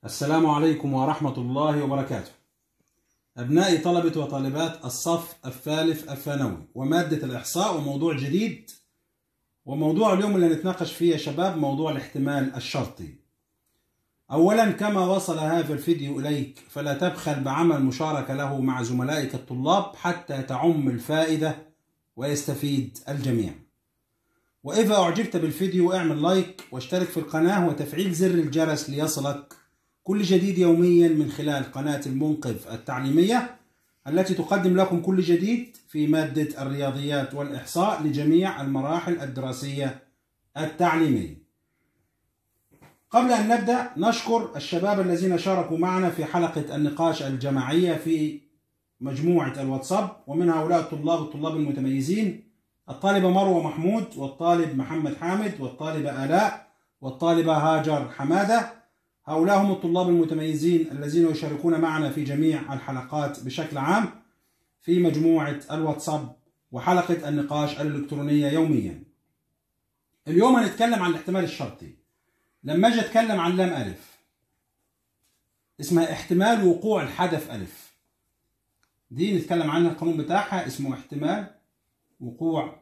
السلام عليكم ورحمة الله وبركاته أبنائي طلبة وطالبات الصف الثالث الثانوي ومادة الإحصاء وموضوع جديد وموضوع اليوم اللي نتناقش فيه يا شباب موضوع الاحتمال الشرطي أولا كما وصل هذا الفيديو إليك فلا تبخل بعمل مشاركة له مع زملائك الطلاب حتى تعم الفائدة ويستفيد الجميع وإذا أعجبت بالفيديو اعمل لايك واشترك في القناة وتفعيل زر الجرس ليصلك كل جديد يوميا من خلال قناة المنقذ التعليمية التي تقدم لكم كل جديد في مادة الرياضيات والإحصاء لجميع المراحل الدراسية التعليمية قبل أن نبدأ نشكر الشباب الذين شاركوا معنا في حلقة النقاش الجماعية في مجموعة الواتساب ومن هؤلاء الطلاب الطلاب المتميزين الطالبة مروة محمود والطالب محمد حامد والطالبة آلاء والطالبة هاجر حمادة هؤلاء هم الطلاب المتميزين الذين يشاركون معنا في جميع الحلقات بشكل عام في مجموعة الواتساب وحلقة النقاش الإلكترونية يوميا اليوم هنتكلم عن الاحتمال الشرطي لما اجي اتكلم عن لام ألف اسمها احتمال وقوع الحدث ألف دي نتكلم عنها القانون بتاعها اسمه احتمال وقوع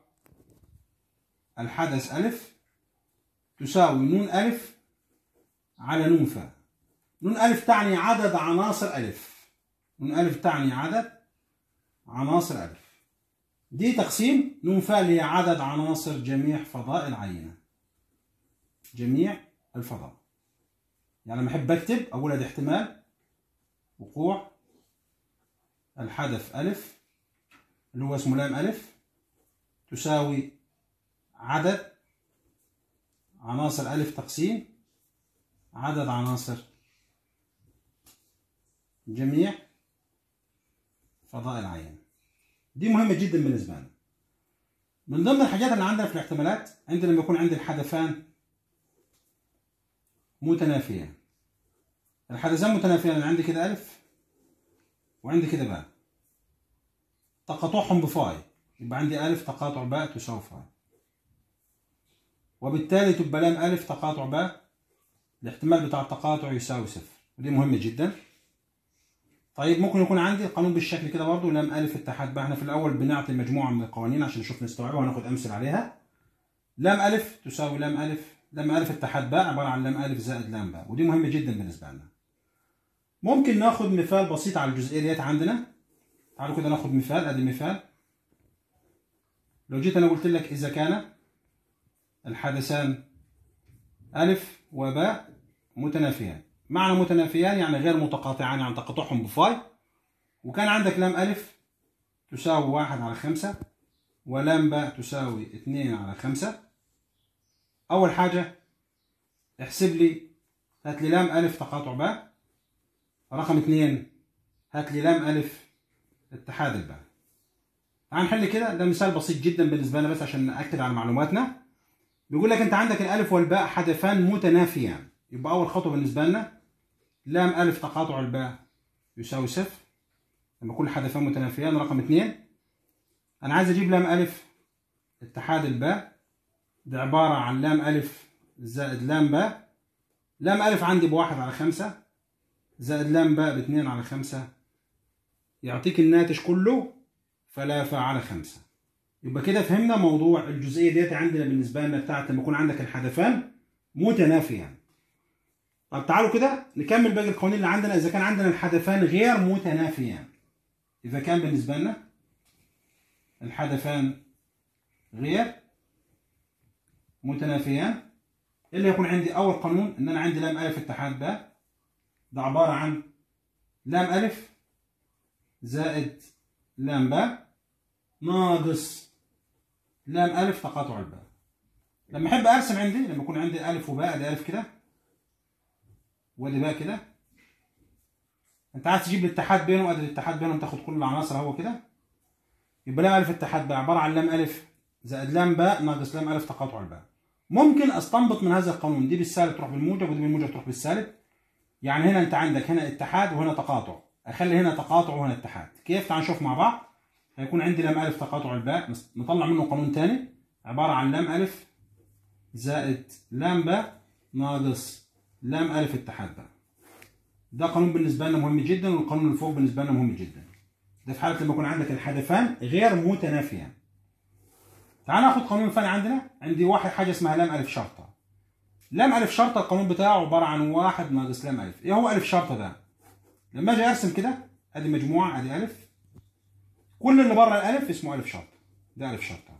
الحدث ألف تساوي نون ألف على نون فاء نون ألف تعني عدد عناصر ألف نون ألف تعني عدد عناصر ألف دي تقسيم نون فاء اللي هي عدد عناصر جميع فضاء العينة جميع الفضاء يعني لما أحب أكتب أقول ده احتمال وقوع الحدث ألف اللي هو اسمه لام ألف تساوي عدد عناصر ألف تقسيم عدد عناصر جميع فضاء العين دي مهمة جدا بالنسبة لنا من ضمن الحاجات اللي عندنا في الاحتمالات عندنا لما يكون عندي الحدثان متنافيان الحدثان متنافيان عندي كده ألف وعندي كده باء تقاطعهم بفاي يبقى عندي ألف تقاطع باء تساوي فاي وبالتالي تبقى لام ألف تقاطع باء الاحتمال بتاع التقاطع يساوي صفر ودي مهمة جدا طيب ممكن يكون عندي القانون بالشكل كده برضه لام ألف اتحاد باء احنا في الأول بنعطي مجموعة من القوانين عشان نشوف نستوعبها وهناخد أمثلة عليها لام ألف تساوي لام ألف لام ألف اتحاد باء عبارة عن لام ألف زائد لام باء ودي مهمة جدا بالنسبة لنا ممكن ناخد مثال بسيط على الجزئية ديت عندنا تعالوا كده ناخد مثال ادي مثال لو جيت انا قلت لك اذا كان الحدثان الف وباء متنافيان معنى متنافيان يعني غير متقاطعان يعني تقاطعهم بفاي وكان عندك لام الف تساوي واحد على خمسة ولام باء تساوي اتنين على خمسة أول حاجة احسب لي هات لي لام ألف تقاطع باء رقم اتنين هات لي لام ألف اتحاد الباء تعال نحل كده ده مثال بسيط جدا بالنسبه لنا بس عشان ناكد على معلوماتنا بيقول لك انت عندك الالف والباء حدثان متنافيان يبقى اول خطوه بالنسبه لنا لام الف تقاطع الباء يساوي صفر لما يكون الحدثان متنافيان رقم اثنين انا عايز اجيب لام الف اتحاد الباء ده عباره عن لام الف زائد لام باء لام الف عندي بواحد على خمسة زائد لام باء باتنين على خمسة يعطيك الناتج كله ثلاثة على خمسة يبقى كده فهمنا موضوع الجزئية ديت عندنا بالنسبة لنا بتاعت لما يكون عندك الحدثان متنافيان طب تعالوا كده نكمل باقي القوانين اللي عندنا إذا كان عندنا الحدثان غير متنافيان إذا كان بالنسبة لنا الحدثان غير متنافيان اللي يكون عندي أول قانون إن أنا عندي لام ألف اتحاد باء ده عبارة عن لام ألف زائد لام باء ناقص لام ألف تقاطع الباء لما أحب أرسم عندي لما يكون عندي ألف وباء أدي ألف كده وأدي باء كده أنت عايز تجيب الاتحاد بينهم أدي الاتحاد بينهم تاخد كل العناصر هو كده يبقى لام ألف اتحاد باء عبارة عن لام ألف زائد لام باء ناقص لام ألف تقاطع الباء ممكن أستنبط من هذا القانون دي بالسالب تروح بالموجب ودي بالموجب تروح بالسالب يعني هنا أنت عندك هنا اتحاد وهنا تقاطع اخلي هنا تقاطع وهنا اتحاد كيف تعال نشوف مع بعض هيكون عندي لام الف تقاطع الباء نطلع منه قانون تاني عباره عن لام الف زائد لام باء ناقص لام الف اتحاد باء ده قانون بالنسبه لنا مهم جدا والقانون اللي فوق بالنسبه لنا مهم جدا ده في حاله لما يكون عندك الحدفان غير متنافيان تعال ناخد قانون ثاني عندنا عندي واحد حاجه اسمها لام الف شرطه لام الف شرطه القانون بتاعه عباره عن واحد ناقص لام الف ايه هو الف شرطه ده لما اجي ارسم كده ادي مجموعه ادي الف كل اللي بره الالف اسمه الف شرطه ده الف شرطه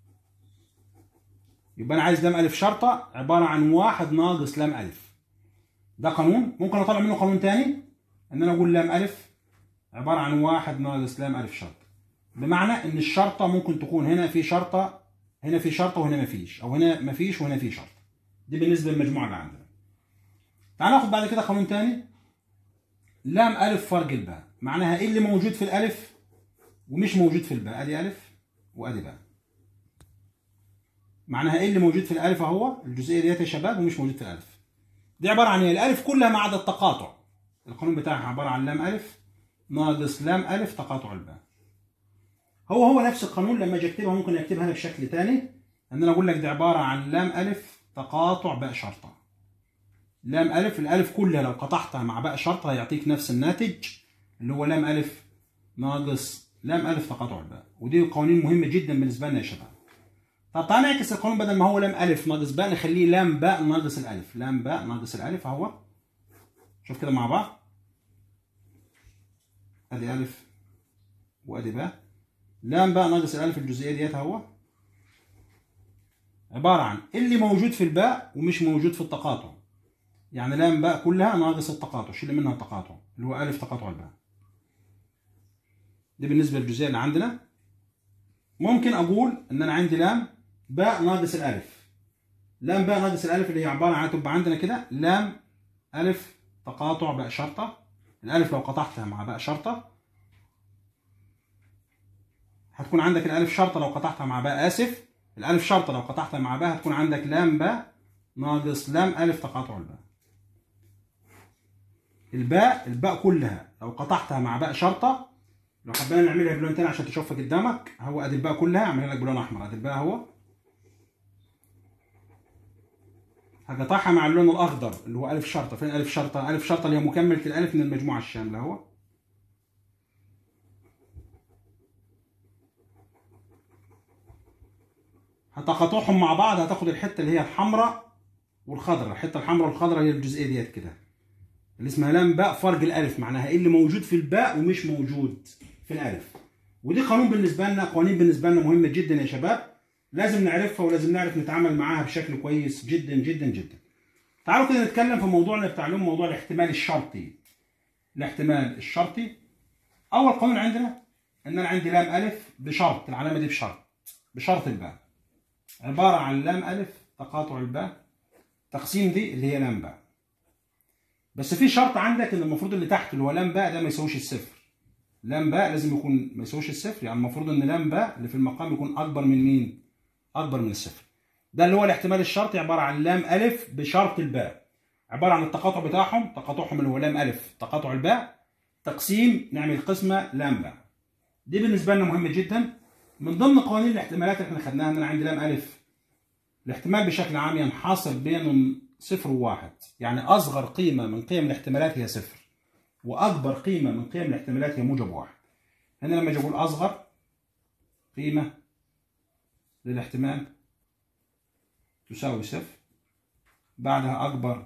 يبقى انا عايز لام الف شرطه عباره عن واحد ناقص لام الف ده قانون ممكن اطلع منه قانون تاني ان انا اقول لام الف عباره عن واحد ناقص لام الف شرطه بمعنى ان الشرطه ممكن تكون هنا في شرطه هنا في شرطه وهنا ما فيش او هنا ما فيش وهنا في شرطه دي بالنسبه للمجموعه اللي عندنا تعال ناخد بعد كده قانون تاني لام الف فرق الباء معناها ايه اللي موجود في الالف ومش موجود في الباء ادي الف وادي باء معناها ايه اللي موجود في الالف اهو الجزئيه ديت يا شباب ومش موجود في الالف دي عباره عن ايه الالف كلها ما عدا التقاطع القانون بتاعها عباره عن لام الف ناقص لام الف تقاطع الباء هو هو نفس القانون لما اجي اكتبها ممكن اكتبها هنا بشكل تاني ان انا اقول لك دي عباره عن لام الف تقاطع باء شرطه لام الف الالف كلها لو قطعتها مع باء شرطه هيعطيك نفس الناتج اللي هو لام الف ناقص لام الف تقاطع الباء ودي قوانين مهمه جدا بالنسبه لنا يا شباب طب تعالى نعكس القانون بدل ما هو لام الف ناقص باء نخليه لام باء ناقص الالف لام باء ناقص الالف اهو شوف كده مع بعض ادي الف وادي باء لام باء ناقص الالف الجزئيه ديت اهو عباره عن اللي موجود في الباء ومش موجود في التقاطع يعني لام باء كلها ناقص التقاطع شيل منها التقاطع اللي هو الف تقاطع الباء دي بالنسبه للجزئيه اللي عندنا ممكن اقول ان انا عندي لام باء ناقص الالف لام باء ناقص الالف اللي هي عباره عن تبقى عندنا كده لام الف تقاطع باء شرطه الالف لو قطعتها مع باء شرطه هتكون عندك الالف شرطه لو قطعتها مع باء اسف الالف شرطه لو قطعتها مع باء هتكون عندك لام باء ناقص لام الف تقاطع الباء الباء الباء كلها لو قطعتها مع باء شرطه لو حبينا نعملها بلون تاني عشان تشوفها قدامك هو ادي الباء كلها اعملها لك بلون احمر ادي الباء اهو هقطعها مع اللون الاخضر اللي هو الف شرطه فين الف شرطه الف شرطه اللي هي مكمله الالف من المجموعه الشامله اهو هتقاطعهم مع بعض هتاخد الحته اللي هي الحمراء والخضراء الحته الحمراء والخضراء هي الجزئيه ديت كده اللي اسمها لام باء فرق الالف معناها ايه اللي موجود في الباء ومش موجود في الالف ودي قانون بالنسبه لنا قوانين بالنسبه لنا مهمه جدا يا شباب لازم نعرفها ولازم نعرف نتعامل معاها بشكل كويس جدا جدا جدا تعالوا كده نتكلم في موضوعنا بتاع اليوم موضوع الاحتمال الشرطي الاحتمال الشرطي اول قانون عندنا ان انا عندي لام الف بشرط العلامه دي بشرط بشرط الباء عباره عن لام الف تقاطع الباء تقسيم دي اللي هي لام باء بس في شرط عندك ان المفروض اللي تحت اللي هو لام باء ده ما يساويش الصفر لام باء لازم يكون ما يساويش الصفر يعني المفروض ان لام باء اللي في المقام يكون اكبر من مين اكبر من الصفر ده اللي هو الاحتمال الشرطي عباره عن لام الف بشرط الباء عباره عن التقاطع بتاعهم تقاطعهم اللي هو لام الف تقاطع الباء تقسيم نعمل قسمه لام باء دي بالنسبه لنا مهمه جدا من ضمن قوانين الاحتمالات اللي احنا خدناها ان انا عندي لام الف الاحتمال بشكل عام ينحصر بين صفر وواحد يعني اصغر قيمه من قيم الاحتمالات هي صفر واكبر قيمه من قيم الاحتمالات هي موجب واحد هنا لما اجي اقول اصغر قيمه للاحتمال تساوي صفر بعدها اكبر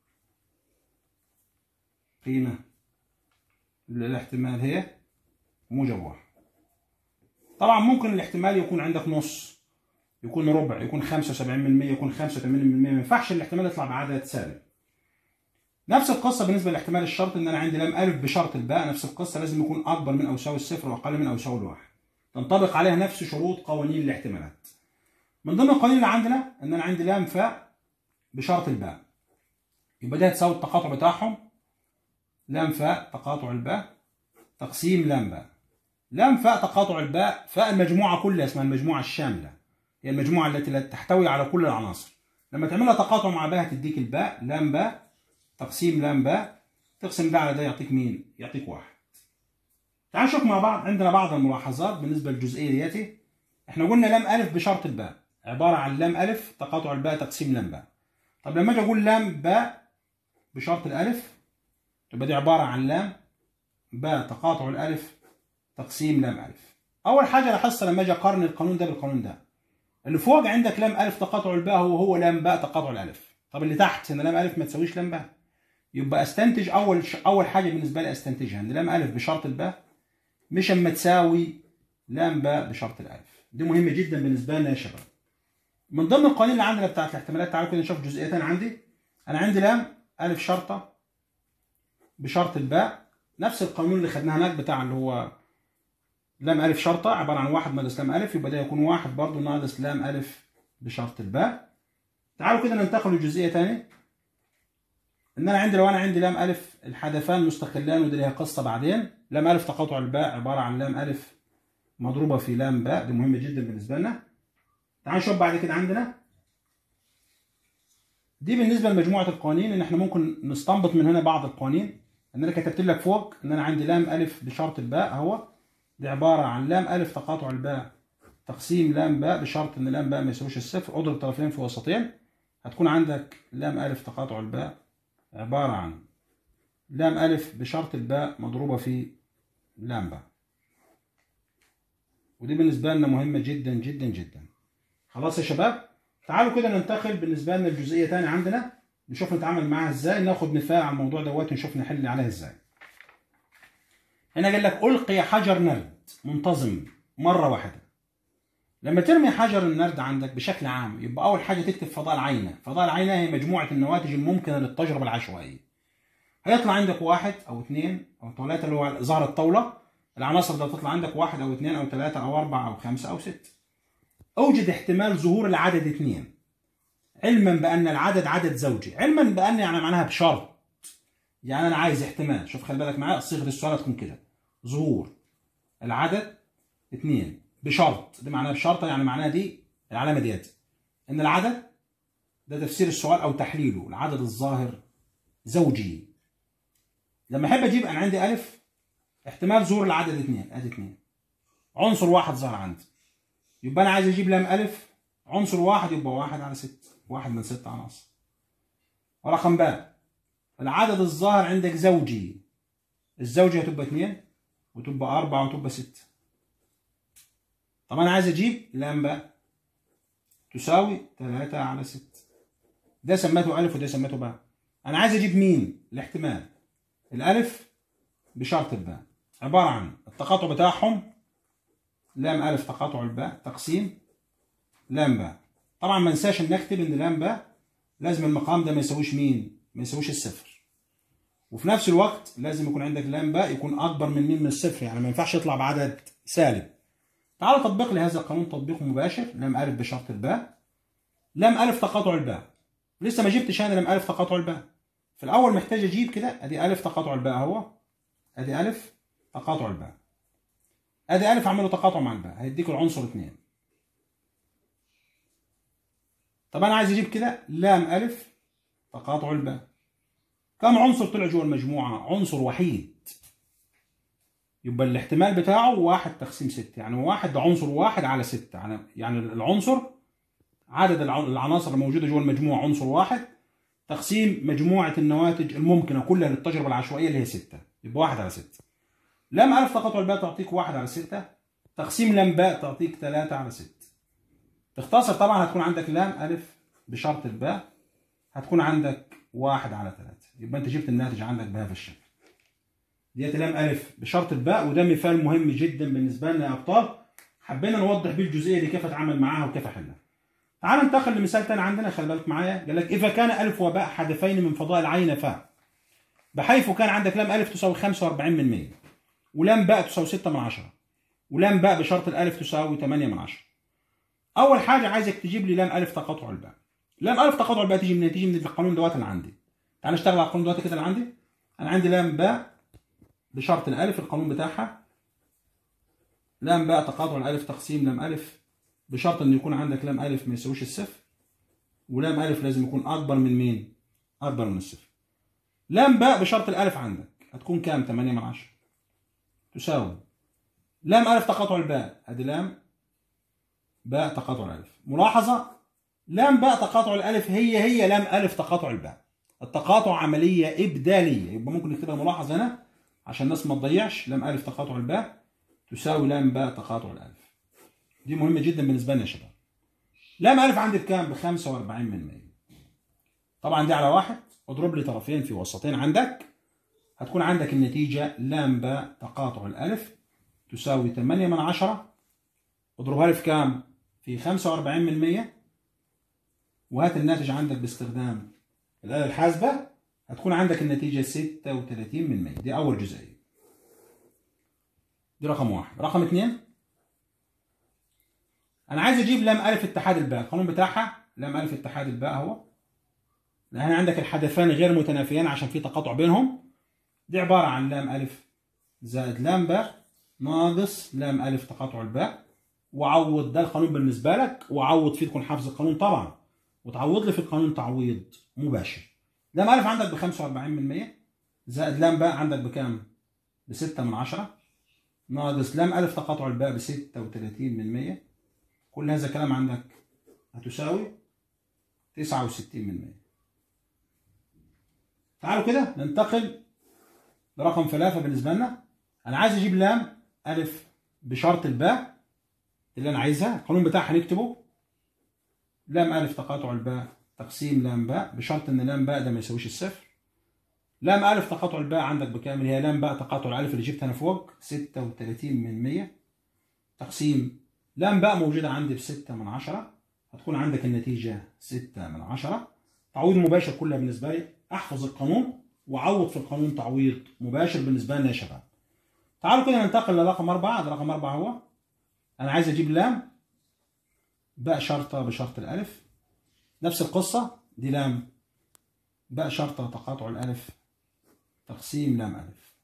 قيمه للاحتمال هي موجب واحد طبعا ممكن الاحتمال يكون عندك نص يكون ربع يكون 75% يكون 85% ما ينفعش الاحتمال يطلع بعدد سالب نفس القصة بالنسبة لاحتمال الشرط ان انا عندي لام الف بشرط الباء نفس القصة لازم يكون اكبر من او يساوي الصفر واقل من او يساوي الواحد تنطبق عليها نفس شروط قوانين الاحتمالات من ضمن القوانين اللي عندنا ان انا عندي لام فاء بشرط الباء يبقى ده تساوي التقاطع بتاعهم لام فاء تقاطع الباء تقسيم لام باء لام فاء تقاطع الباء فاء المجموعة كلها اسمها المجموعة الشاملة هي المجموعة التي تحتوي على كل العناصر لما تعملها تقاطع مع باء هتديك الباء لام باء تقسيم لام باء تقسم ده على ده يعطيك مين؟ يعطيك واحد. تعال نشوف مع بعض عندنا بعض الملاحظات بالنسبة للجزئية دياتي. احنا قلنا لام ألف بشرط الباء عبارة عن لام ألف تقاطع الباء تقسيم لام باء. طب لما أجي أقول لام باء بشرط الألف تبقى دي عباره عن لام باء تقاطع الالف تقسيم لام الف اول حاجه لاحظت لما اجي اقارن القانون ده بالقانون ده اللي فوق عندك لام الف تقاطع الباء هو هو لام باء تقاطع الالف طب اللي تحت ان لام الف ما تساويش لام باء يبقى استنتج اول ش... اول حاجه بالنسبه لي استنتجها ان لام الف بشرط الباء مش اما تساوي لام باء بشرط الالف دي مهمه جدا بالنسبه لنا يا شباب من ضمن القوانين اللي عندنا بتاعت الاحتمالات تعالوا كده نشوف جزئيه ثانيه عندي انا عندي لام الف شرطه بشرط الباء نفس القانون اللي خدناه هناك بتاع اللي هو لام الف شرطه عباره عن واحد ناقص لام الف يبقى ده يكون واحد برضه ناقص لام الف بشرط الباء تعالوا كده ننتقل لجزئيه ثانيه ان انا عندي لو انا عندي لام الف الحذفان مستقلان ودي ليها قصه بعدين لام الف تقاطع الباء عباره عن لام الف مضروبه في لام باء دي مهمه جدا بالنسبه لنا تعالوا نشوف بعد كده عندنا دي بالنسبه لمجموعه القوانين ان احنا ممكن نستنبط من هنا بعض القوانين ان انا كتبت لك فوق ان انا عندي لام الف بشرط الباء اهو دي عباره عن لام الف تقاطع الباء تقسيم لام باء بشرط ان لام باء ما يساويش الصفر اضرب طرفين في وسطين هتكون عندك لام الف تقاطع الباء عباره عن لام الف بشرط الباء مضروبه في لام باء ودي بالنسبه لنا مهمه جدا جدا جدا خلاص يا شباب تعالوا كده ننتقل بالنسبه لنا الجزئيه تاني عندنا نشوف نتعامل معاها ازاي ناخد مثال على الموضوع دوت ونشوف نحل عليها ازاي هنا قال لك القي حجر نرد منتظم مره واحده لما ترمي حجر النرد عندك بشكل عام يبقى اول حاجه تكتب فضاء العينه فضاء العينه هي مجموعه النواتج الممكنه للتجربه العشوائيه هيطلع عندك واحد او اثنين او ثلاثه اللي هو ظهر الطاوله العناصر ده تطلع عندك واحد او اثنين او ثلاثه او اربعه او خمسه او سته اوجد احتمال ظهور العدد اثنين علما بان العدد عدد زوجي علما بان يعني معناها بشرط يعني انا عايز احتمال شوف خلي بالك معايا صيغه السؤال تكون كده ظهور العدد اثنين بشرط دي معناها بشرط يعني معناها دي العلامه ديت ان العدد ده تفسير السؤال او تحليله العدد الظاهر زوجي لما احب اجيب انا عندي الف احتمال ظهور العدد اثنين ادي اثنين عنصر واحد ظهر عندي يبقى انا عايز اجيب لام الف عنصر واحد يبقى واحد على ست واحد من ست عناصر رقم باء العدد الظاهر عندك زوجي الزوجي هتبقى اثنين وتبقى أربعة وتبقى ستة طب أنا عايز أجيب لام باء تساوي تلاتة على ستة ده سميته ألف وده سميته باء أنا عايز أجيب مين الاحتمال الألف بشرط الباء عبارة عن التقاطع بتاعهم لام ألف تقاطع الباء تقسيم لام باء طبعا ما ننساش ان نكتب ان لام باء لازم المقام ده ما يساويش مين ما يساويش الصفر وفي نفس الوقت لازم يكون عندك لام باء يكون اكبر من مين من الصفر يعني ما ينفعش يطلع بعدد سالب تعال طبق لي هذا القانون تطبيق مباشر لام الف بشرط الباء لام الف تقاطع الباء لسه ما جبتش انا لام الف تقاطع الباء في الاول محتاج اجيب كده ادي الف تقاطع الباء اهو ادي الف تقاطع الباء ادي الف اعمله تقاطع مع الباء هيديك العنصر اثنين طب انا عايز اجيب كده لام الف تقاطع الباء كم عنصر طلع جوه المجموعه عنصر وحيد يبقى الاحتمال بتاعه واحد تقسيم ستة يعني واحد ده عنصر واحد على ستة يعني يعني العنصر عدد العناصر الموجودة جوه المجموعة عنصر واحد تقسيم مجموعة النواتج الممكنة كلها للتجربة العشوائية اللي هي ستة يبقى واحد على ستة لام ألف تقاطع الباء تعطيك واحد على ستة تقسيم لام باء تعطيك ثلاثة على ستة تختصر طبعا هتكون عندك لام ألف بشرط الباء هتكون عندك واحد على ثلاثة يبقى أنت جبت الناتج عندك بهذا الشكل ديت لام ألف بشرط الباء وده مثال مهم جدا بالنسبة لنا يا أبطال حبينا نوضح بيه الجزئية دي كيف أتعامل معاها وكيف أحلها تعال ننتقل لمثال تاني عندنا خلي بالك معايا قال لك إذا كان ألف وباء حدفين من فضاء العين فاء بحيث كان عندك لام ألف تساوي 45 من 100 ولام باء تساوي 6 من 10 ولام باء بشرط الألف تساوي 8 من 10 أول حاجة عايزك تجيب لي لام ألف تقاطع الباء لام ألف تقاطع الباء تيجي منين؟ تيجي من القانون دوت اللي عندي تعال نشتغل على القانون دوت كده اللي عندي أنا عندي لام باء بشرط الألف القانون بتاعها لام باء تقاطع الألف تقسيم لام ألف بشرط إن يكون عندك لام ألف ما يساويش الصفر ولام ألف لازم يكون أكبر من مين؟ أكبر من الصفر لام باء بشرط الألف عندك هتكون كام؟ 8 من 10 تساوي لام ألف تقاطع الباء أدي لام باء تقاطع الألف ملاحظة لام باء تقاطع الألف هي هي لام ألف تقاطع الباء التقاطع عمليه ابداليه يبقى ممكن نكتبها ملاحظ هنا عشان الناس ما تضيعش لام الف تقاطع الباء تساوي لام باء تقاطع الالف دي مهمه جدا بالنسبه لنا يا شباب لام الف عندي بكام ب 45 من 100 طبعا دي على واحد اضرب لي طرفين في وسطين عندك هتكون عندك النتيجه لام باء تقاطع الالف تساوي 8 من 10 اضربها لي في كام في 45 من 100 وهات الناتج عندك باستخدام الآلة الحاسبة هتكون عندك النتيجة 36 من 100 دي أول جزئية دي رقم واحد رقم اثنين أنا عايز أجيب لام ألف اتحاد الباء القانون بتاعها لام ألف اتحاد الباء هو لأن عندك الحدثان غير متنافيان عشان في تقاطع بينهم دي عبارة عن لام ألف زائد لام باء ناقص لام ألف تقاطع الباء وعوض ده القانون بالنسبة لك وعوض فيه تكون حافظ القانون طبعا وتعوض لي في القانون تعويض مباشر لام ألف عندك ب 45 من 100 زائد لام باء عندك بكام؟ ب 6 من 10 ناقص لام ألف تقاطع الباء ب 36 من 100 كل هذا الكلام عندك هتساوي 69 من 100 تعالوا كده ننتقل لرقم ثلاثة بالنسبة لنا أنا عايز أجيب لام ألف بشرط الباء اللي أنا عايزها القانون بتاعها هنكتبه لام ألف تقاطع الباء تقسيم لام باء بشرط ان لام باء ده ما يساويش الصفر لام الف تقاطع الباء عندك بكام اللي هي لام باء تقاطع الالف اللي جبتها انا فوق 36 من 100 تقسيم لام باء موجوده عندي ب 6 من 10 هتكون عندك النتيجه 6 من 10 تعويض مباشر كلها بالنسبه لي احفظ القانون وعوض في القانون تعويض مباشر بالنسبه لنا يا شباب تعالوا كده ننتقل لرقم أربعة رقم أربعة هو أنا عايز أجيب لام باء شرطة بشرط الألف نفس القصة دي لام باء شرطة تقاطع الألف تقسيم لام ألف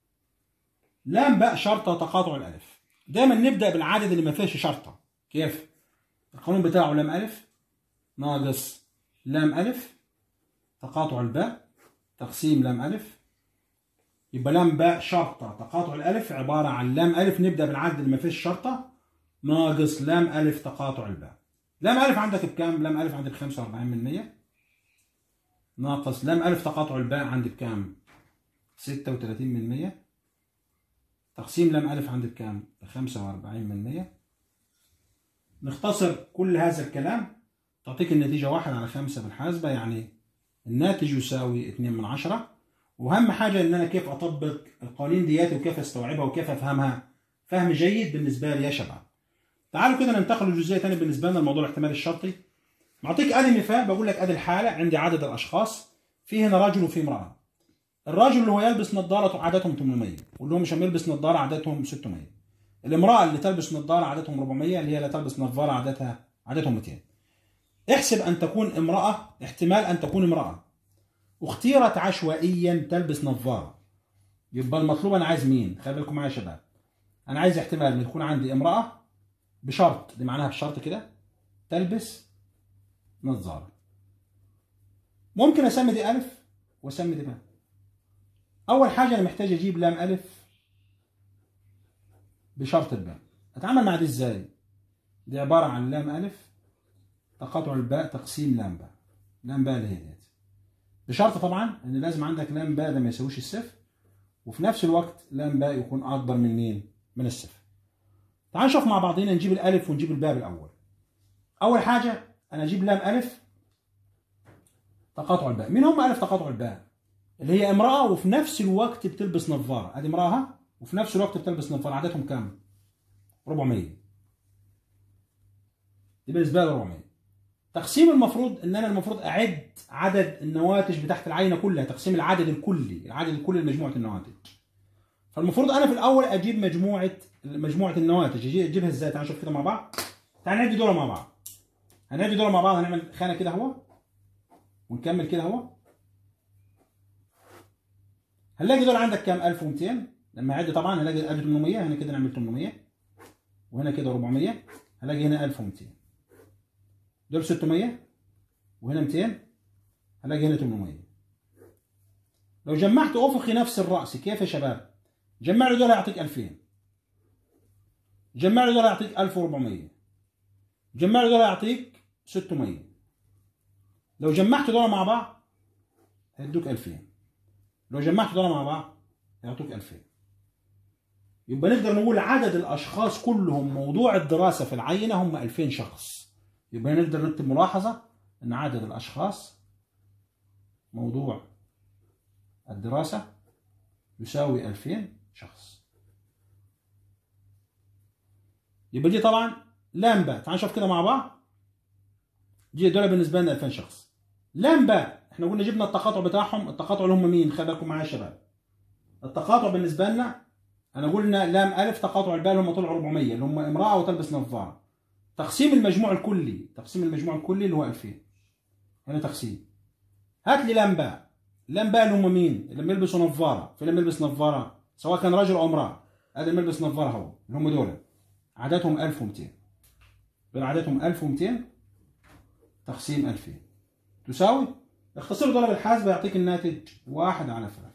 لام باء شرطة تقاطع الألف دايما نبدأ بالعدد اللي ما فيهش شرطة كيف؟ القانون بتاعه لام ألف ناقص لام ألف تقاطع الباء تقسيم لام ألف يبقى لام باء شرطة تقاطع الألف عبارة عن لام ألف نبدأ بالعدد اللي ما فيهش شرطة ناقص لام ألف تقاطع الباء لام ألف عندك بكام؟ لام ألف عندك 45 من 100 ناقص لام ألف تقاطع الباء عندي بكام؟ 36 من 100 تقسيم لام ألف عندي بكام؟ 45 من 100 نختصر كل هذا الكلام تعطيك النتيجة واحد على خمسة بالحاسبة يعني الناتج يساوي 2 من 10 واهم حاجه ان انا كيف اطبق القوانين دياتي وكيف استوعبها وكيف افهمها فهم جيد بالنسبه لي يا شباب تعالوا كده ننتقل لجزئيه ثانيه بالنسبه لنا الموضوع الاحتمال الشرطي معطيك ادي مثال بقول لك ادي الحاله عندي عدد الاشخاص في هنا رجل وفي امراه الراجل اللي هو يلبس نظاره عددهم 800 واللي هو مش يلبس نظاره عددهم 600 الامراه اللي تلبس نظاره عددهم 400 اللي هي لا تلبس نظاره عددها عددهم 200 احسب ان تكون امراه احتمال ان تكون امراه اختيرت عشوائيا تلبس نظاره يبقى المطلوب انا عايز مين خلي بالكم معايا يا شباب انا عايز احتمال ان يكون عندي امراه بشرط دي معناها بشرط كده تلبس نظاره ممكن اسمي دي الف واسمي دي باء اول حاجه انا محتاج اجيب لام الف بشرط الباء اتعامل مع دي ازاي دي عباره عن لام الف تقاطع الباء تقسيم لام باء لام باء اللي هي ديت بشرط طبعا ان لازم عندك لام باء ده ما يساويش الصفر وفي نفس الوقت لام باء يكون اكبر من مين من الصفر تعال نشوف مع بعضينا نجيب الالف ونجيب الباء الاول اول حاجه انا اجيب لام الف تقاطع الباء مين هم الف تقاطع الباء اللي هي امراه وفي نفس الوقت بتلبس نظاره ادي امراه وفي نفس الوقت بتلبس نظاره عددهم كام 400 دي بالنسبه لي 400 تقسيم المفروض ان انا المفروض اعد عدد النواتج بتاعت العينه كلها تقسيم العدد الكلي العدد الكلي لمجموعه النواتج فالمفروض انا في الاول اجيب مجموعه مجموعه النواتج اجيبها ازاي تعال نشوف كده مع بعض تعال نعد دول مع بعض هنعد دول مع بعض هنعمل خانه كده اهو ونكمل كده اهو هنلاقي دول عندك كام 1200 لما اعد طبعا هنلاقي ادي 800 هنا كده نعمل 800 وهنا كده 400 هلاقي هنا 1200 دول 600 وهنا 200 هلاقي هنا 800 لو جمعت افقي نفس الراس كيف يا شباب جمع لي دول هيعطيك 2000 جمع لي دول هيعطيك 1400 جمع لي دول هيعطيك 600 لو جمعت دول مع بعض هيدوك 2000 لو جمعت دول مع بعض هيعطوك 2000 يبقى نقدر نقول عدد الاشخاص كلهم موضوع الدراسه في العينه هم 2000 شخص يبقى نقدر نكتب ملاحظه ان عدد الاشخاص موضوع الدراسه يساوي 2000 شخص يبقى دي طبعا لام باء تعال نشوف كده مع بعض دي دول بالنسبه لنا 2000 شخص لام باء احنا قلنا جبنا التقاطع بتاعهم التقاطع اللي هم مين خلي بالكم معايا يا شباب التقاطع بالنسبه لنا انا قلنا لام الف تقاطع الباء اللي هم طلعوا 400 اللي هم امراه وتلبس نظاره تقسيم المجموع الكلي تقسيم المجموع الكلي اللي هو 2000 هنا تقسيم هات لي لام باء لام باء اللي هم مين اللي بيلبسوا نظاره في اللي بيلبس نظاره سواء كان رجل او امراه هذا اللي بيلبس نظاره هو اللي هم دول عددهم 1200 دول عددهم 1200 تقسيم 2000 تساوي اختصر ضرب الحاسبة يعطيك الناتج واحد على ثلاثة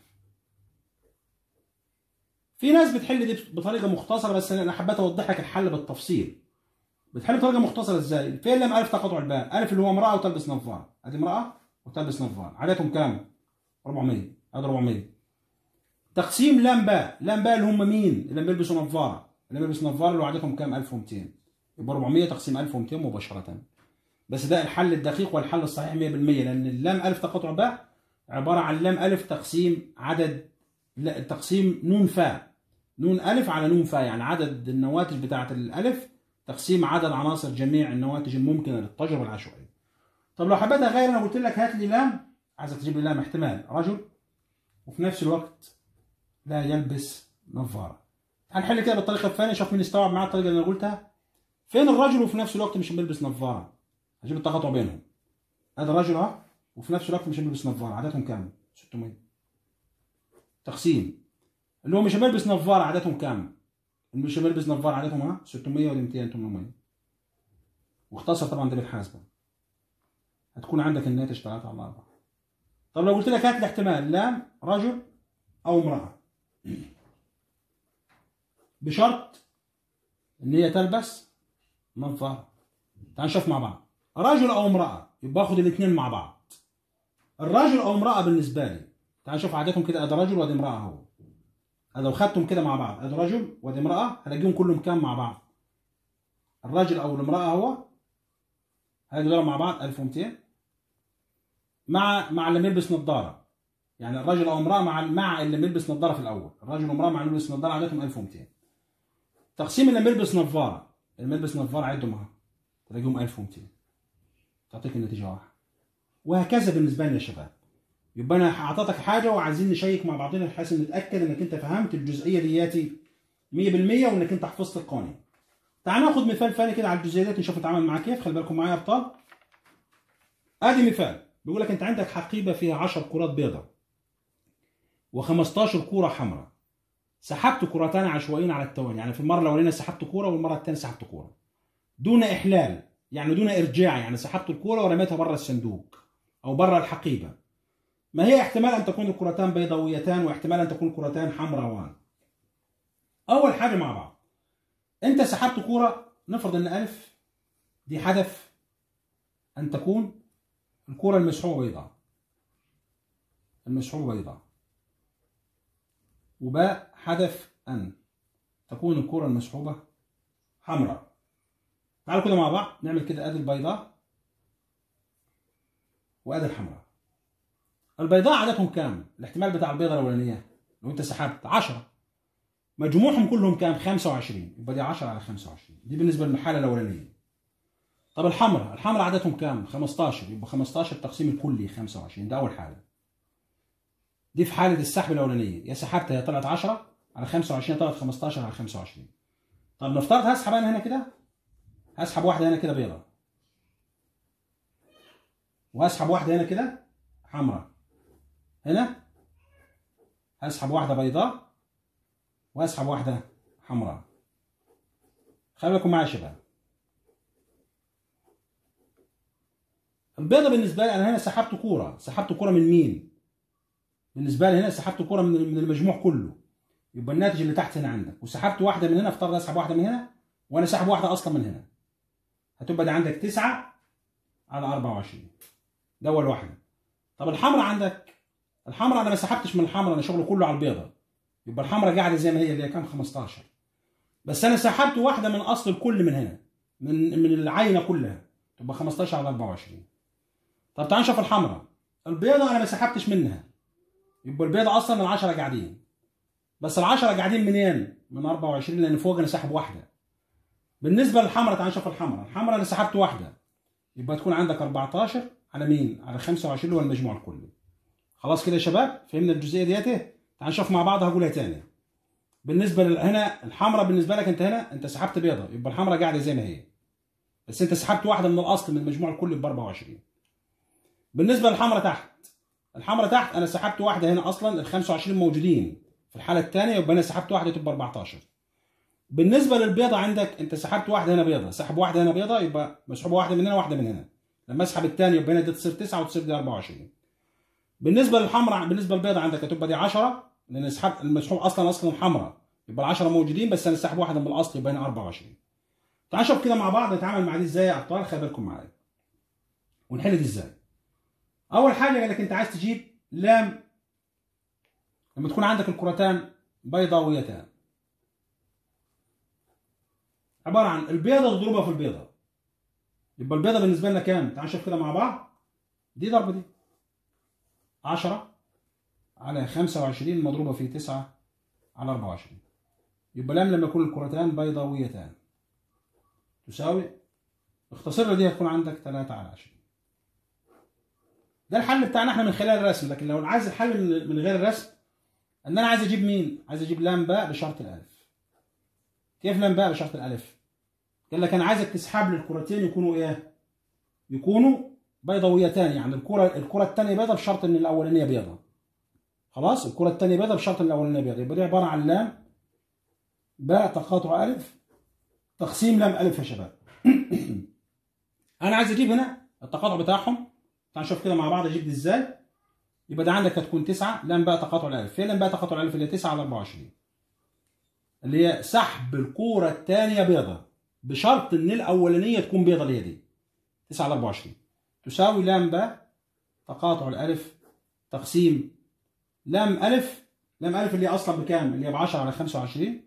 في ناس بتحل دي بطريقة مختصرة بس أنا حبيت أوضح لك الحل بالتفصيل بتحل بطريقة مختصرة إزاي؟ فين لما ألف تقاطع الباء؟ ألف اللي هو امرأة وتلبس نظارة أدي امرأة وتلبس نظارة عددهم كام؟ 400 أدي 400 تقسيم لام باء لام باء اللي هم مين؟ اللي بيلبسوا نظارة اللي بيلبس نظارة اللي هو عددهم كام؟ 1200 يبقى 400 تقسيم 1200 مباشرة بس ده الحل الدقيق والحل الصحيح 100% لان اللام الف تقاطع باء عباره عن لام الف تقسيم عدد لا تقسيم نون فاء نون الف على نون فاء يعني عدد النواتج بتاعه الالف تقسيم عدد عناصر جميع النواتج الممكنه للتجربه العشوائيه طب لو حبيت اغير انا قلت لك هات لي لام عايزك تجيب لي لام احتمال رجل وفي نفس الوقت لا يلبس نظاره هنحل كده بالطريقه الثانيه شوف مين استوعب معايا الطريقه اللي انا قلتها فين الرجل وفي نفس الوقت مش بيلبس نظاره هجيب التقاطع بينهم هذا الراجل اهو وفي نفس الوقت مش بيلبس نظاره عددهم كام 600 تقسيم اللي هو مش بيلبس نظاره عددهم كام اللي مش بيلبس نظاره عددهم ها 600 ولا 200 800 واختصر طبعا ده بالحاسبه هتكون عندك الناتج 3 على 4 طب لو قلت لك هات الاحتمال لام رجل او امراه بشرط ان هي تلبس نظاره تعال نشوف مع بعض رجل او امراه يبقى اخد الاثنين مع بعض الرجل او امراه بالنسبه لي تعال نشوف عادتهم كده ادي رجل وادي امراه اهو لو خدتهم كده مع بعض ادي رجل وادي امراه هلاقيهم كلهم كام مع بعض الرجل او الامراه اهو هاجي دول مع بعض 1200 مع مع اللي بيلبس نظاره يعني الرجل او امراه مع مع اللي بيلبس نظاره في الاول الرجل وامراه مع اللي بيلبس نظاره عددهم 1200 تقسيم اللي بيلبس نظاره اللي بيلبس نظاره عدهم اهو تلاقيهم 1200 تعطيك النتيجه واحد وهكذا بالنسبه لنا يا شباب يبقى انا اعطيتك حاجه وعايزين نشيك مع بعضنا بحيث ان نتاكد انك انت فهمت الجزئيه دياتي 100% وانك انت حفظت القوانين تعال ناخد مثال ثاني كده على الجزئيه ديت نشوف نتعامل معاه كيف خلي بالكم معايا يا ابطال ادي مثال بيقول لك انت عندك حقيبه فيها 10 كرات بيضاء و15 كوره حمراء سحبت كرتان عشوائيين على التوالي يعني في المره الاولانيه سحبت كوره والمره الثانيه سحبت كوره دون احلال يعني دون ارجاع يعني سحبت الكوره ورميتها بره الصندوق او بره الحقيبه ما هي احتمال ان تكون الكرتان بيضاويتان واحتمال ان تكون كرتان حمراوان اول حاجه مع بعض انت سحبت كوره نفرض ان الف دي حدث ان تكون الكوره المسحوبه بيضاء المسحوبه بيضاء وباء حدث ان تكون الكوره المسحوبه حمراء تعالوا كده مع بعض نعمل كده ادي البيضاء وادي الحمراء البيضاء عددهم كام الاحتمال بتاع البيضه الاولانيه لو انت سحبت 10 مجموعهم كلهم كام 25 يبقى دي 10 على 25 دي بالنسبه للحاله الاولانيه طب الحمراء الحمراء عددهم كام 15 يبقى 15 تقسيم الكلي 25 ده اول حاله دي في حاله السحب الاولانيه يا سحبت هي طلعت 10 على 25 طلعت 15 على 25 طب نفترض هسحب انا هنا كده هسحب واحده هنا كده بيضاء وهسحب واحده هنا كده حمراء هنا هسحب واحده بيضاء واسحب واحده حمراء خلي بالكم معايا يا شباب البيضه بالنسبه لي انا هنا سحبت كوره سحبت كوره من مين بالنسبه لي هنا سحبت كوره من من المجموع كله يبقى الناتج اللي تحت هنا عندك وسحبت واحده من هنا افترض اسحب واحده من هنا وانا سحب واحده اصلا من هنا هتبقى دي عندك 9 على 24 ده اول واحده طب الحمراء عندك الحمراء انا ما سحبتش من الحمراء انا شغله كله على البيضه يبقى الحمراء قاعده زي ما هي اللي هي كام 15 بس انا سحبت واحده من اصل الكل من هنا من من العينه كلها تبقى 15 على 24 طب تعال نشوف الحمراء البيضه انا ما سحبتش منها يبقى البيضه اصلا العشرة قاعدين بس العشرة قاعدين منين؟ من 24 لان فوق انا ساحب واحده بالنسبه للحمراء تعال نشوف الحمراء الحمراء انا سحبت واحده يبقى تكون عندك 14 على مين؟ على 25 اللي هو المجموع الكلي خلاص كده يا شباب فهمنا الجزئيه ديت تعال نشوف مع بعض هقولها تاني بالنسبه لل- هنا الحمراء بالنسبه لك انت هنا انت سحبت بيضه يبقى الحمراء قاعده زي ما هي بس انت سحبت واحده من الاصل من المجموع الكلي ب 24 بالنسبه للحمراء تحت الحمراء تحت انا سحبت واحده هنا اصلا ال 25 موجودين في الحاله الثانيه يبقى انا سحبت واحده تبقى 14 بالنسبه للبيضه عندك انت سحبت واحده هنا بيضه سحب واحده هنا بيضه يبقى مسحوبه واحده من هنا واحده من هنا لما اسحب الثانيه يبقى هنا دي تصير 9 وتصير دي 24 بالنسبه للحمراء بالنسبه للبيضه عندك هتبقى دي 10 لان سحبت المسحوب اصلا اصلا حمراء يبقى ال 10 موجودين بس انا سحب واحده من الاصل يبقى هنا 24 تعال نشوف كده مع بعض نتعامل مع دي ازاي يا ابطال خلي بالكم معايا ونحل دي ازاي اول حاجه قال لك انت عايز تجيب لام لما تكون عندك الكرتان بيضاويتان عباره عن البيضه تضربها في البيضه يبقى البيضه بالنسبه لنا كام تعال نشوف كده مع بعض دي ضربه دي 10 على 25 مضروبه في 9 على 24 يبقى لام لما يكون الكرتان بيضاويتان تساوي اختصر دي هتكون عندك 3 على 20 ده الحل بتاعنا احنا من خلال الرسم لكن لو عايز الحل من من غير الرسم ان انا عايز اجيب مين عايز اجيب لام باء بشرط الالف كيف لام باء بشرط الالف قال لك انا عايزك تسحب لي الكرتين يكونوا ايه يكونوا بيضاويتان يعني الكره الكره الثانيه بيضاء بشرط ان الاولانيه بيضاء خلاص الكره الثانيه بيضاء بشرط ان الاولانيه بيضاء يبقى دي عباره عن لام باء تقاطع الف تقسيم لام الف يا شباب انا عايز اجيب هنا التقاطع بتاعهم تعال نشوف كده مع بعض اجيب دي ازاي يبقى ده عندك هتكون 9 لام بقى تقاطع الالف فين لام بقى تقاطع الالف اللي هي 9 على 24 اللي هي سحب الكوره الثانيه بيضه بشرط ان الاولانيه تكون بيضه اللي هي دي 9 على 24 تساوي لام باء تقاطع الالف تقسيم لام الف لام الف اللي هي اصلا بكام اللي هي ب 10 على 25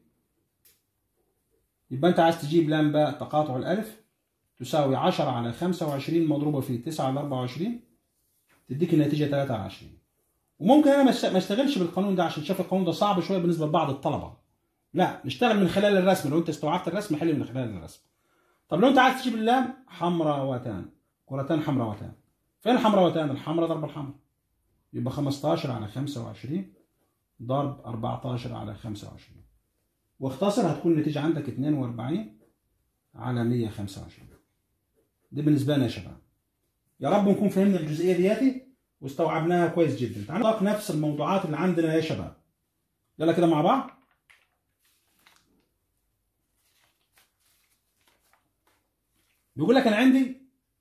يبقى انت عايز تجيب لام باء تقاطع الالف تساوي 10 على 25 مضروبه في 9 على 24 تديك النتيجه 3 على 20 وممكن انا ما أشت- ما اشتغلش بالقانون ده عشان شايف القانون ده صعب شويه بالنسبه لبعض الطلبه لا نشتغل من خلال الرسم لو انت استوعبت الرسم حل من خلال الرسم طب لو انت عايز تجيب اللام حمراوتان كرتان حمراوتان فين الحمراوتان الحمراء ضرب الحمراء يبقى 15 على 25 ضرب 14 على 25 واختصر هتكون النتيجه عندك 42 على 125 دي بالنسبه لنا يا شباب يا رب نكون فهمنا الجزئيه دياتي واستوعبناها كويس جدا تعالوا نطبق نفس الموضوعات اللي عندنا يا شباب يلا كده مع بعض بيقول لك انا عندي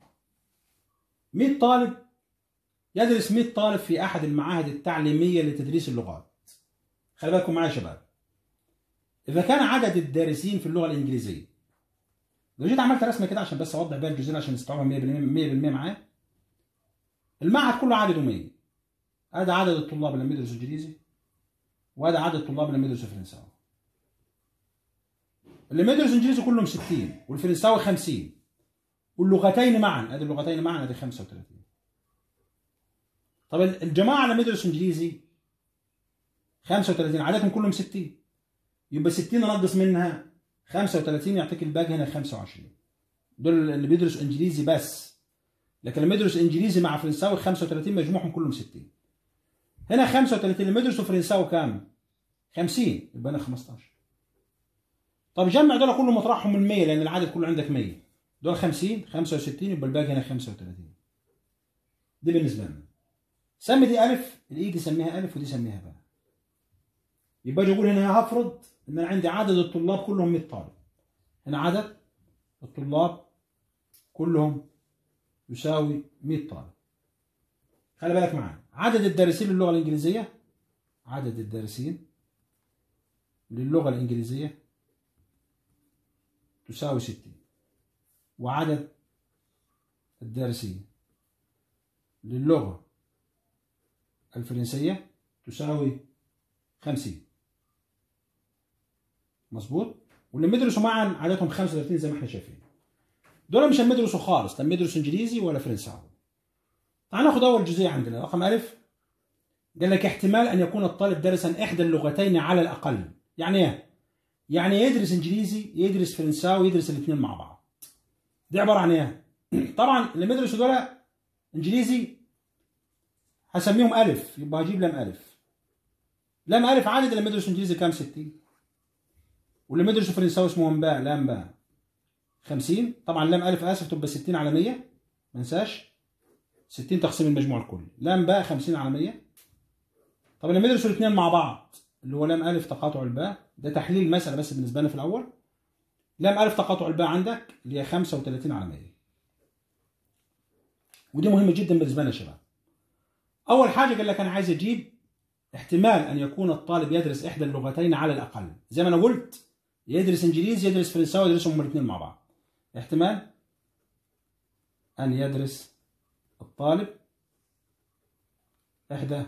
100 طالب يدرس 100 طالب في احد المعاهد التعليميه لتدريس اللغات خلي بالكم معايا يا شباب اذا كان عدد الدارسين في اللغه الانجليزيه لو جيت عملت رسمه كده عشان بس اوضح بيها الجزئين عشان نستوعبها 100% 100% معايا المعهد كله عدده 100 هذا عدد الطلاب اللي بيدرسوا انجليزي وهذا عدد الطلاب اللي بيدرسوا فرنساوي اللي بيدرسوا انجليزي كلهم 60 والفرنساوي 50 واللغتين معا ادي اللغتين معا ادي 35 طب الجماعه اللي بيدرسوا انجليزي 35 عددهم كلهم 60 يبقى 60 نقص منها 35 يعطيك الباقي هنا 25 دول اللي بيدرسوا انجليزي بس لكن لما يدرس انجليزي مع فرنساوي 35 مجموعهم كلهم 60 هنا 35 اللي بيدرسوا فرنساوي كام 50 يبقى هنا 15 طب جمع دول كلهم مطرحهم من 100 لان العدد كله عندك 100 دول 50 65 يبقى الباقي هنا 35 دي بالنسبه لنا سمي دي الف الاي دي سميها الف ودي سميها باء يبقى اجي اقول هنا هفرض ان انا عندي عدد الطلاب كلهم 100 طالب هنا عدد الطلاب كلهم يساوي 100 طالب خلي بالك معايا عدد الدارسين للغه الانجليزيه عدد الدارسين للغه الانجليزيه تساوي 60 وعدد الدارسين للغه الفرنسية تساوي 50 مظبوط واللي بيدرسوا معا عددهم 35 زي ما احنا شايفين دول مش بيدرسوا خالص لا بيدرسوا انجليزي ولا فرنساوي تعال ناخد اول جزئيه عندنا رقم الف قال لك احتمال ان يكون الطالب دارسا احدى اللغتين على الاقل يعني ايه يعني يدرس انجليزي يدرس فرنساوي يدرس الاثنين مع بعض دي عباره عن ايه طبعا اللي بيدرسوا دول انجليزي هسميهم الف يبقى هجيب لام الف لام الف عدد اللي بيدرسوا انجليزي كام 60 واللي بيدرسوا فرنساوي اسمهم باء لام باء 50 طبعا لام الف اسف تبقى 60 على 100 ما ننساش 60 تقسيم المجموع الكلي لام باء 50 على 100 طب لما يدرسوا الاثنين مع بعض اللي هو لام الف تقاطع الباء ده تحليل مسألة بس بالنسبة لنا في الأول لام الف تقاطع الباء عندك اللي هي 35 على 100 ودي مهمة جدا بالنسبة لنا يا شباب أول حاجة قال لك أنا عايز أجيب احتمال أن يكون الطالب يدرس إحدى اللغتين على الأقل زي ما أنا قلت يدرس إنجليزي يدرس فرنساوي يدرسهم الاثنين مع بعض احتمال أن يدرس الطالب إحدى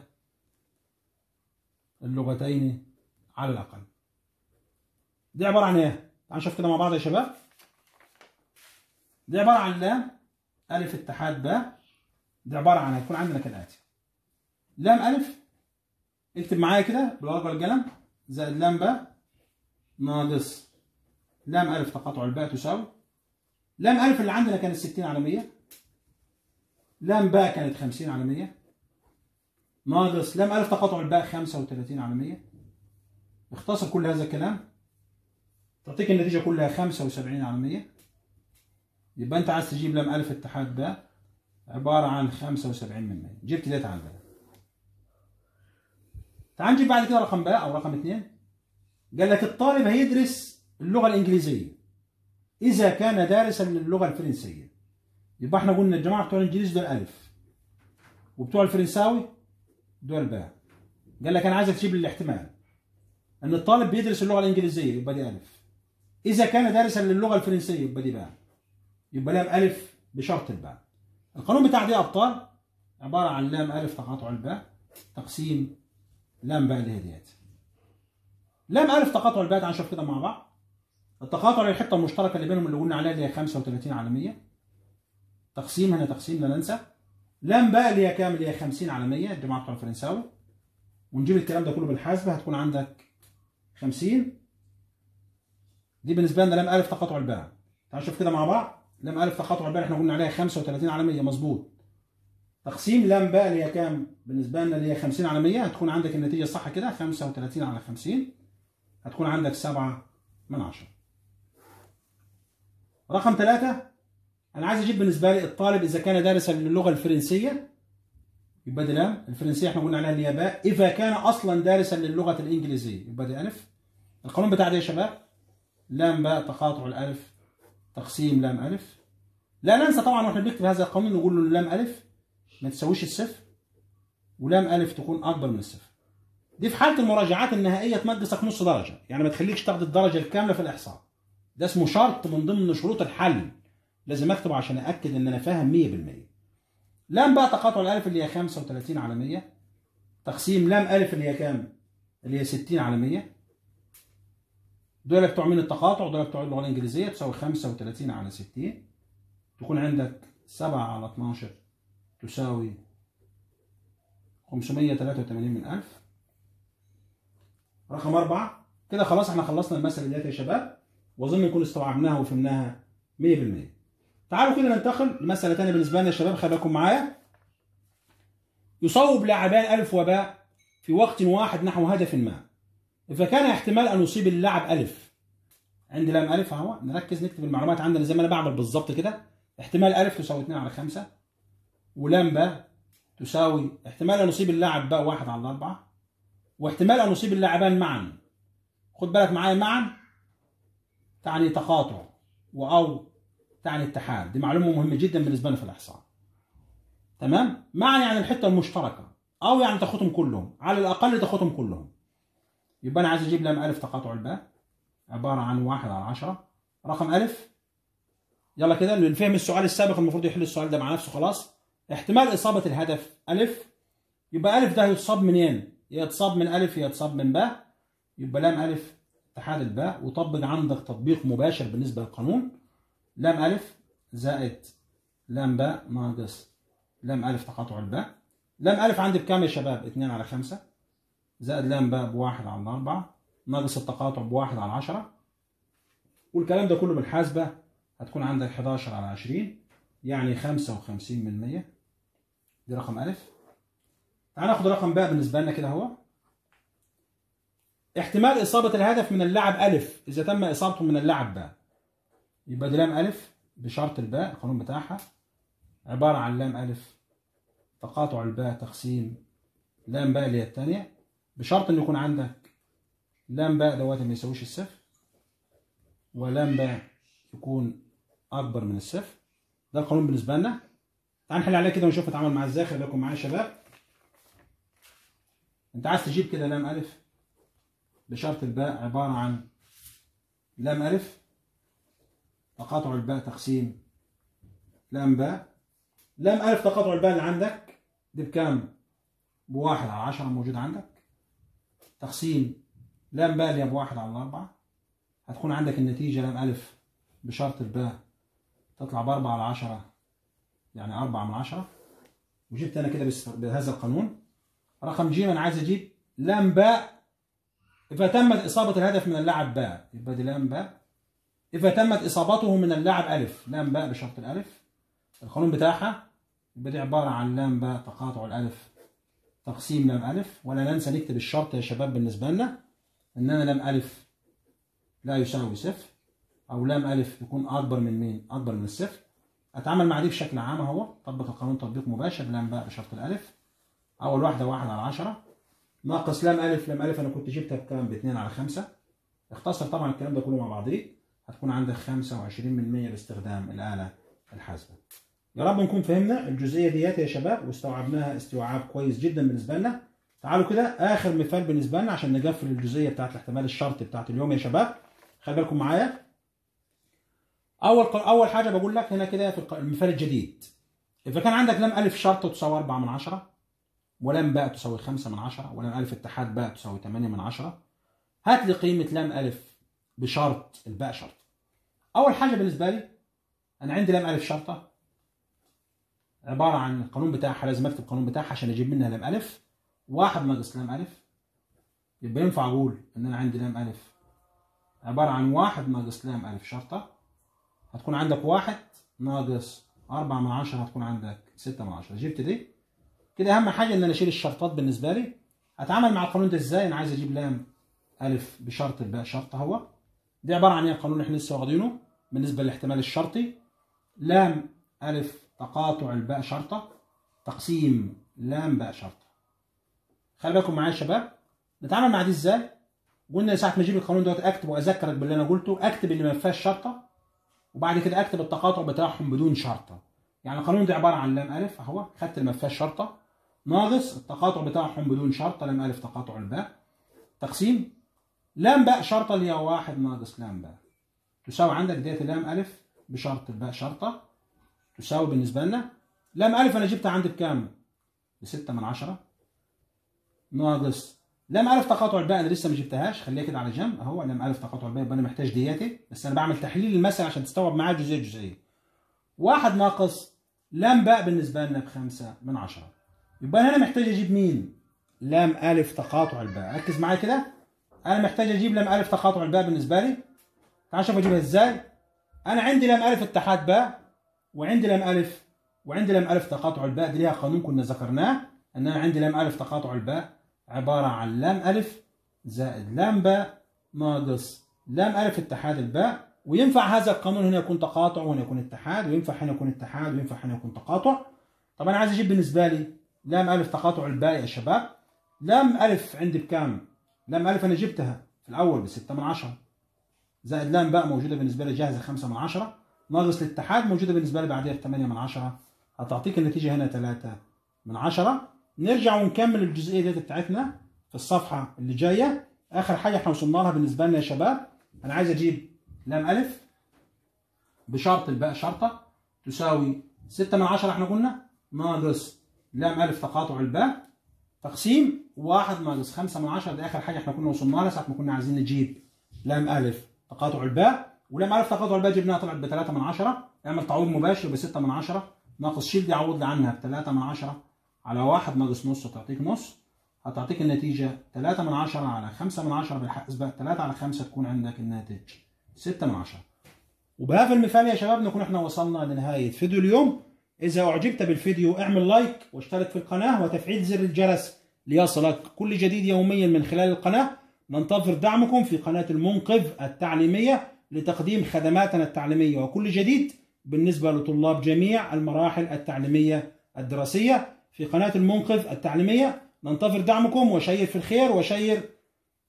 اللغتين على الأقل دي عبارة عن إيه؟ تعال نشوف كده مع بعض يا شباب دي عبارة عن لام ألف اتحاد باء دي عبارة عن هيكون عندنا كالآتي لام ألف اكتب معايا كده بالورقة والقلم زائد لام باء ناقص لام ألف تقاطع الباء تساوي لام ألف اللي عندنا كانت 60 على 100 لام باء كانت 50 على 100 ناقص لام ألف تقاطع الباء 35 على 100 اختصر كل هذا الكلام تعطيك النتيجة كلها 75 على 100 يبقى أنت عايز تجيب لام ألف اتحاد باء عبارة عن 75 من 100 جبت ديت عندنا تعال نجيب بعد كده رقم باء أو رقم 2 قال لك الطالب هيدرس اللغة الإنجليزية إذا كان دارسا للغة الفرنسية يبقى احنا قلنا الجماعة بتوع الإنجليزي دول ألف وبتوع الفرنساوي دول باء قال لك أنا عايزك تجيب لي الاحتمال أن الطالب بيدرس اللغة الإنجليزية يبقى دي ألف إذا كان دارسا للغة الفرنسية يبقى دي باء يبقى لام ألف بشرط الباء القانون بتاع دي أبطال عبارة عن لام ألف تقاطع الباء تقسيم لام باء اللي هي ديت لام ألف تقاطع الباء تعال نشوف كده مع بعض التقاطع الحته المشتركه اللي بينهم اللي قلنا عليها اللي هي 35 على 100 تقسيم هنا تقسيم لا ننسى لام باء اللي هي كام اللي هي 50 على 100 الجماعه بتوع الفرنساوي ونجيب الكلام ده كله بالحاسبه هتكون عندك 50 دي بالنسبه لنا لام الف تقاطع الباء تعال نشوف كده مع بعض لام الف تقاطع الباء احنا قلنا عليها 35 على 100 مظبوط تقسيم لام باء اللي هي كام بالنسبه لنا اللي هي 50 على 100 هتكون عندك النتيجه الصح كده 35 على 50 هتكون عندك 7 من 10 رقم ثلاثة أنا عايز أجيب بالنسبة لي الطالب إذا كان دارسا للغة الفرنسية يبقى دي لام الفرنسية احنا قلنا عليها اللي هي باء إذا كان أصلا دارسا للغة الإنجليزية يبقى دي ألف القانون بتاع ده يا شباب لام باء تقاطع الألف تقسيم لام ألف لا ننسى طبعا واحنا بنكتب هذا القانون نقول له لام ألف ما تساويش الصفر ولام ألف تكون أكبر من الصفر دي في حالة المراجعات النهائية تنقصك نص درجة يعني ما تخليكش تاخد الدرجة الكاملة في الإحصاء ده اسمه شرط من ضمن شروط الحل لازم اكتبه عشان اكد ان انا فاهم 100% لام بقى تقاطع الالف اللي هي 35 على 100 تقسيم لام الف اللي هي كام اللي هي 60 على 100 دول بتوع مين التقاطع ودول بتوع اللغه الانجليزيه تساوي 35 على 60 تكون عندك 7 على 12 تساوي 583 من 1000 رقم 4 كده خلاص احنا خلصنا المسألة ديت يا شباب واظن نكون استوعبناها وفهمناها 100% تعالوا كده ننتقل لمسألة تانية بالنسبة لنا يا شباب خلي بالكم معايا يصوب لاعبان ألف وباء في وقت واحد نحو هدف ما فكان احتمال أن يصيب اللاعب ألف عندي لام ألف أهو نركز نكتب المعلومات عندنا زي ما أنا بعمل بالظبط كده احتمال ألف تساوي 2 على 5 ولام باء تساوي احتمال أن يصيب اللاعب باء 1 على 4 واحتمال أن يصيب اللاعبان معا خد بالك معايا معا تعني تقاطع وأو تعني اتحاد دي معلومة مهمة جدا بالنسبة لنا في الإحصاء تمام معنى يعني الحتة المشتركة أو يعني تاخدهم كلهم على الأقل تاخدهم كلهم يبقى أنا عايز أجيب لام ألف تقاطع الباء عبارة عن واحد على عشرة رقم ألف يلا كده اللي فهم السؤال السابق المفروض يحل السؤال ده مع نفسه خلاص احتمال إصابة الهدف ألف يبقى ألف ده هيتصاب منين؟ يتصاب من ألف يتصاب من باء يبقى لام ألف اتحاد الباء وطبق عندك تطبيق مباشر بالنسبة للقانون لام ألف زائد لام باء ناقص لام ألف تقاطع الباء لام ألف عندي بكام يا شباب؟ 2 على 5 زائد لام باء بواحد على أربعة ناقص التقاطع بواحد على عشرة والكلام ده كله بالحاسبة هتكون عندك 11 على 20 يعني 55 من 100 دي رقم ألف تعال ناخد رقم باء بالنسبة لنا كده هو احتمال إصابة الهدف من اللاعب ألف إذا تم إصابته من اللاعب باء يبقى دي لام ألف بشرط الباء القانون بتاعها عبارة عن لام ألف تقاطع الباء تقسيم لام باء اللي هي الثانية بشرط إن يكون عندك لام باء دوت ما يساويش الصفر ولام باء يكون أكبر من الصفر ده القانون بالنسبة لنا تعال نحل عليه كده ونشوف نتعامل معاه ازاي خلي بالكم معايا يا شباب انت عايز تجيب كده لام ألف بشرط الباء عبارة عن لام ألف تقاطع الباء تقسيم لام باء لام ألف تقاطع الباء اللي عندك دي بكام؟ بواحد على عشرة موجود عندك تقسيم لام باء اللي هي بواحد على أربعة هتكون عندك النتيجة لام ألف بشرط الباء تطلع بأربعة على عشرة يعني أربعة من عشرة وجبت أنا كده بهذا القانون رقم ج أنا عايز أجيب لام باء إذا تمت إصابة الهدف من اللاعب باء يبقى دي لام باء إذا تمت إصابته من اللاعب ألف لام باء بشرط الألف القانون بتاعها يبقى دي عبارة عن لام باء تقاطع الألف تقسيم لام ألف ولا ننسى نكتب الشرط يا شباب بالنسبة لنا إننا لام ألف لا يساوي صفر أو لام ألف يكون أكبر من مين؟ أكبر من الصفر أتعامل مع دي بشكل عام أهو طبق القانون تطبيق مباشر لام باء بشرط الألف أول واحدة واحد على عشرة ناقص لام ألف لام ألف أنا كنت جبتها بكام؟ باتنين على خمسة اختصر طبعا الكلام ده كله مع بعضيه هتكون عندك 25 من 100 باستخدام الآلة الحاسبة. يا رب نكون فهمنا الجزئية ديت يا شباب واستوعبناها استيعاب كويس جدا بالنسبة لنا. تعالوا كده آخر مثال بالنسبة لنا عشان نقفل الجزئية بتاعت الاحتمال الشرطي بتاعت اليوم يا شباب. خلي بالكم معايا. أول أول حاجة بقول لك هنا كده في المثال الجديد. إذا كان عندك لام ألف شرطة تساوي 4 من 10 ولام باء تساوي 5 من 10 ولام ألف اتحاد باء تساوي 8 من 10 هات لي قيمة لام ألف بشرط الباء شرط. اول حاجه بالنسبه لي انا عندي لام الف شرطه عباره عن القانون بتاعها لازم اكتب القانون بتاعها عشان اجيب منها لام الف واحد ناقص لام الف يبقى ينفع اقول ان انا عندي لام الف عباره عن واحد ناقص لام الف شرطه هتكون عندك واحد ناقص أربعة من عشرة هتكون عندك ستة من عشرة جبت دي كده أهم حاجة إن أنا أشيل الشرطات بالنسبة لي أتعامل مع القانون ده إزاي أنا عايز أجيب لام ألف بشرط الباء شرط أهو دي عبارة عن ايه القانون اللي احنا لسه واخدينه بالنسبة للاحتمال الشرطي لام ألف تقاطع الباء شرطة تقسيم لام باء شرطة خلي بالكم معايا يا شباب نتعامل مع دي ازاي قلنا ساعة ما اجيب القانون دوت اكتب واذكرك باللي انا قلته اكتب اللي ما فيهاش شرطة وبعد كده اكتب التقاطع بتاعهم بدون شرطة يعني القانون ده عبارة عن لام ألف اهو خدت اللي ما فيهاش شرطة ناقص التقاطع بتاعهم بدون شرطة لام ألف تقاطع الباء تقسيم لام باء شرطة اللي هي واحد ناقص لام باء تساوي عندك ديت لام ألف بشرط الباء شرطة تساوي بالنسبة لنا لام ألف أنا جبتها عندي بكام؟ بستة من عشرة ناقص لام ألف تقاطع الباء أنا لسه ما جبتهاش خليها كده على جنب أهو لام ألف تقاطع الباء يبقى أنا محتاج دياتي بس أنا بعمل تحليل المسألة عشان تستوعب معايا جزئية جزئية واحد ناقص لام باء بالنسبة لنا بخمسة من عشرة يبقى أنا محتاج أجيب مين؟ لام ألف تقاطع الباء ركز معايا كده انا محتاج اجيب لام الف تقاطع الباء بالنسبه لي تعال شوف اجيبها ازاي انا عندي لام الف اتحاد باء وعندي لام الف وعندي لام الف تقاطع الباء دي ليها قانون كنا ذكرناه ان انا عندي لام الف تقاطع الباء عباره عن لام الف زائد لام باء ناقص لام الف اتحاد الباء وينفع هذا القانون هنا يكون تقاطع وهنا يكون اتحاد وينفع هنا يكون اتحاد وينفع هنا يكون تقاطع طب انا عايز اجيب بالنسبه لي لام الف تقاطع الباء يا شباب لام الف عندي بكام لام ألف أنا جبتها في الأول بستة من عشرة زائد لام باء موجودة بالنسبة لي جاهزة خمسة من عشرة ناقص الاتحاد موجودة بالنسبة لي بعديها بثمانية من عشرة هتعطيك النتيجة هنا ثلاثة من عشرة نرجع ونكمل الجزئية دي بتاعتنا في الصفحة اللي جاية آخر حاجة احنا وصلنا لها بالنسبة لنا يا شباب أنا عايز أجيب لام ألف بشرط الباء شرطة تساوي ستة من عشرة احنا قلنا ناقص لام ألف تقاطع الباء تقسيم واحد ناقص خمسة من عشرة دي آخر حاجة احنا كنا وصلنا لها ساعة ما كنا عايزين نجيب لام ألف تقاطع الباء ولام ألف تقاطع الباء جبناها طلعت بثلاثة من عشرة اعمل تعويض مباشر بستة من عشرة ناقص شيل دي عوض لي عنها بثلاثة من عشرة على واحد ناقص نص تعطيك نص هتعطيك النتيجة 3 من 10 على 5 من 10 بالحسبة 3 على 5 تكون عندك الناتج 6 من 10 وبهذا المثال يا شباب نكون احنا وصلنا لنهاية فيديو اليوم إذا أعجبت بالفيديو اعمل لايك واشترك في القناة وتفعيل زر الجرس ليصلك كل جديد يوميا من خلال القناة ننتظر دعمكم في قناة المنقذ التعليمية لتقديم خدماتنا التعليمية وكل جديد بالنسبة لطلاب جميع المراحل التعليمية الدراسية في قناة المنقذ التعليمية ننتظر دعمكم وشير في الخير وشير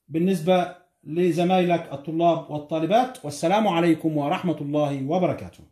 بالنسبة لزمايلك الطلاب والطالبات والسلام عليكم ورحمة الله وبركاته